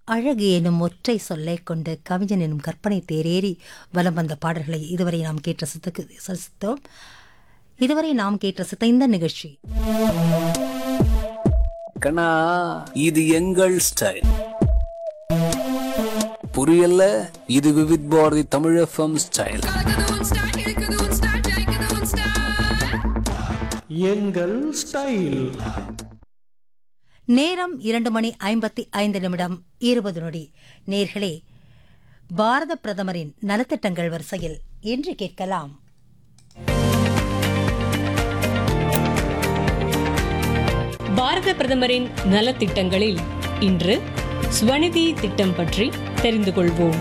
அழகு எனும் ஒற்றை சொல்லைக் கொண்டு கவிஞன் எனும் கற்பனை தேரேறி வலம் வந்த பாடல்களை இதுவரை நாம் கேட்டு ரசித்துக்கு ரசித்தோம் இதுவரை நாம் கேட்டு ரசித்த இந்த நிகழ்ச்சி கண்ணா இது எங்கள் ஸ்டைல் புரியல இது விவித் பாரதி தமிழ் எஃப்எம் ஸ்டைல் கலக்குது உன் ஸ்டைல் இழுக்குது உன் ஸ்டைல் ஜெயிக்குது உன் ஸ்டைல் எங்கள் ஸ்டைல் நேரம் இரண்டு மணி ஐம்பத்தி ஐந்து நிமிடம் இருபது நொடி நேர்களே பாரத பிரதமரின் நலத்திட்டங்கள் வரிசையில் என்று கேட்கலாம் பாரத பிரதமரின் நலத்திட்டங்களில் இன்று ஸ்வநிதி திட்டம் பற்றி தெரிந்து கொள்வோம்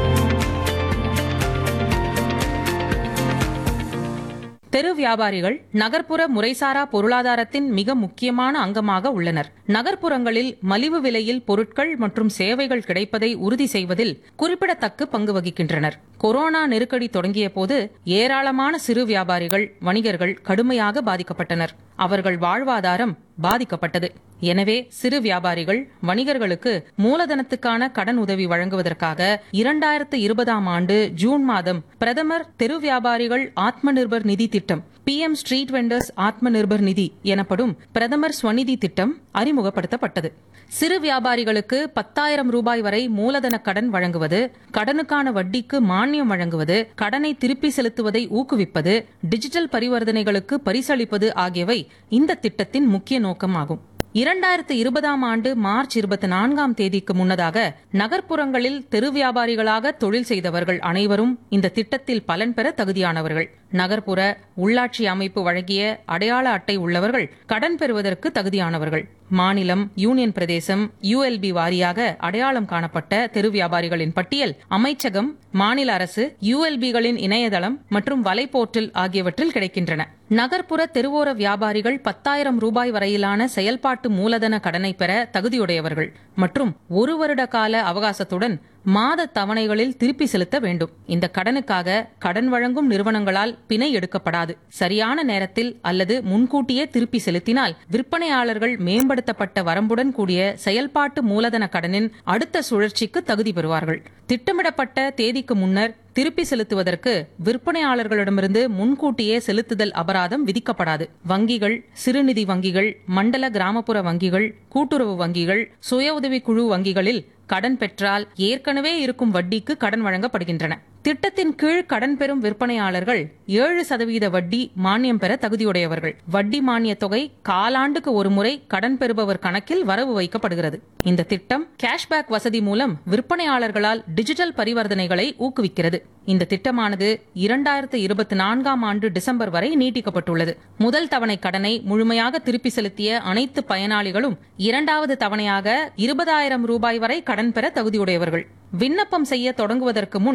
தெரு வியாபாரிகள் நகர்ப்புற முறைசாரா பொருளாதாரத்தின் மிக முக்கியமான அங்கமாக உள்ளனர் நகர்ப்புறங்களில் மலிவு விலையில் பொருட்கள் மற்றும் சேவைகள் கிடைப்பதை உறுதி செய்வதில் குறிப்பிடத்தக்க பங்கு வகிக்கின்றனர் கொரோனா நெருக்கடி தொடங்கிய போது ஏராளமான சிறு வியாபாரிகள் வணிகர்கள் கடுமையாக பாதிக்கப்பட்டனர் அவர்கள் வாழ்வாதாரம் பாதிக்கப்பட்டது எனவே சிறு வியாபாரிகள் வணிகர்களுக்கு மூலதனத்துக்கான கடன் உதவி வழங்குவதற்காக இரண்டாயிரத்து இருபதாம் ஆண்டு ஜூன் மாதம் பிரதமர் தெரு வியாபாரிகள் ஆத்ம நிர்பர் நிதி திட்டம் பி எம் ஸ்ட்ரீட் வெண்டர்ஸ் ஆத்ம நிர்பர் நிதி எனப்படும் பிரதமர் ஸ்வநிதி திட்டம் அறிமுகப்படுத்தப்பட்டது சிறு வியாபாரிகளுக்கு பத்தாயிரம் ரூபாய் வரை மூலதன கடன் வழங்குவது கடனுக்கான வட்டிக்கு மானியம் வழங்குவது கடனை திருப்பி செலுத்துவதை ஊக்குவிப்பது டிஜிட்டல் பரிவர்த்தனைகளுக்கு பரிசளிப்பது ஆகியவை இந்த திட்டத்தின் முக்கிய நோக்கமாகும் இரண்டாயிரத்து இருபதாம் ஆண்டு மார்ச் இருபத்தி நான்காம் தேதிக்கு முன்னதாக நகர்ப்புறங்களில் தெரு வியாபாரிகளாக தொழில் செய்தவர்கள் அனைவரும் இந்த திட்டத்தில் பலன் பெற தகுதியானவர்கள் நகர்ப்புற உள்ளாட்சி அமைப்பு வழங்கிய அடையாள அட்டை உள்ளவர்கள் கடன் பெறுவதற்கு தகுதியானவர்கள் மாநிலம் யூனியன் பிரதேசம் யுஎல்பி வாரியாக அடையாளம் காணப்பட்ட தெரு வியாபாரிகளின் பட்டியல் அமைச்சகம் மாநில அரசு யுஎல்பிகளின் இணையதளம் மற்றும் வலைப்போர்ட்டல் ஆகியவற்றில் கிடைக்கின்றன நகர்ப்புற தெருவோர வியாபாரிகள் பத்தாயிரம் ரூபாய் வரையிலான செயல்பாட்டு மூலதன கடனை பெற தகுதியுடையவர்கள் மற்றும் ஒரு வருட கால அவகாசத்துடன் மாத தவணைகளில் திருப்பி செலுத்த வேண்டும் இந்த கடனுக்காக கடன் வழங்கும் நிறுவனங்களால் பிணை எடுக்கப்படாது சரியான நேரத்தில் அல்லது முன்கூட்டியே திருப்பி செலுத்தினால் விற்பனையாளர்கள் மேம்படுத்தப்பட்ட வரம்புடன் கூடிய செயல்பாட்டு மூலதன கடனின் அடுத்த சுழற்சிக்கு தகுதி பெறுவார்கள் திட்டமிடப்பட்ட தேதிக்கு முன்னர் திருப்பி செலுத்துவதற்கு விற்பனையாளர்களிடமிருந்து முன்கூட்டியே செலுத்துதல் அபராதம் விதிக்கப்படாது வங்கிகள் சிறுநிதி வங்கிகள் மண்டல கிராமப்புற வங்கிகள் கூட்டுறவு வங்கிகள் சுய உதவி குழு வங்கிகளில் கடன் பெற்றால் ஏற்கனவே இருக்கும் வட்டிக்கு கடன் வழங்கப்படுகின்றன திட்டத்தின் கீழ் கடன் பெறும் விற்பனையாளர்கள் ஏழு சதவீத வட்டி மானியம் பெற தகுதியுடையவர்கள் வட்டி மானிய தொகை காலாண்டுக்கு ஒரு முறை கடன் பெறுபவர் கணக்கில் வரவு வைக்கப்படுகிறது இந்த திட்டம் கேஷ்பேக் வசதி மூலம் விற்பனையாளர்களால் டிஜிட்டல் பரிவர்த்தனைகளை ஊக்குவிக்கிறது இந்த திட்டமானது இரண்டாயிரத்து இருபத்தி நான்காம் ஆண்டு டிசம்பர் வரை நீட்டிக்கப்பட்டுள்ளது முதல் தவணை கடனை முழுமையாக திருப்பி செலுத்திய அனைத்து பயனாளிகளும் இரண்டாவது தவணையாக இருபதாயிரம் ரூபாய் வரை கடன் பெற தகுதியுடையவர்கள் விண்ணப்பம் செய்ய தொடங்குவதற்கு முன்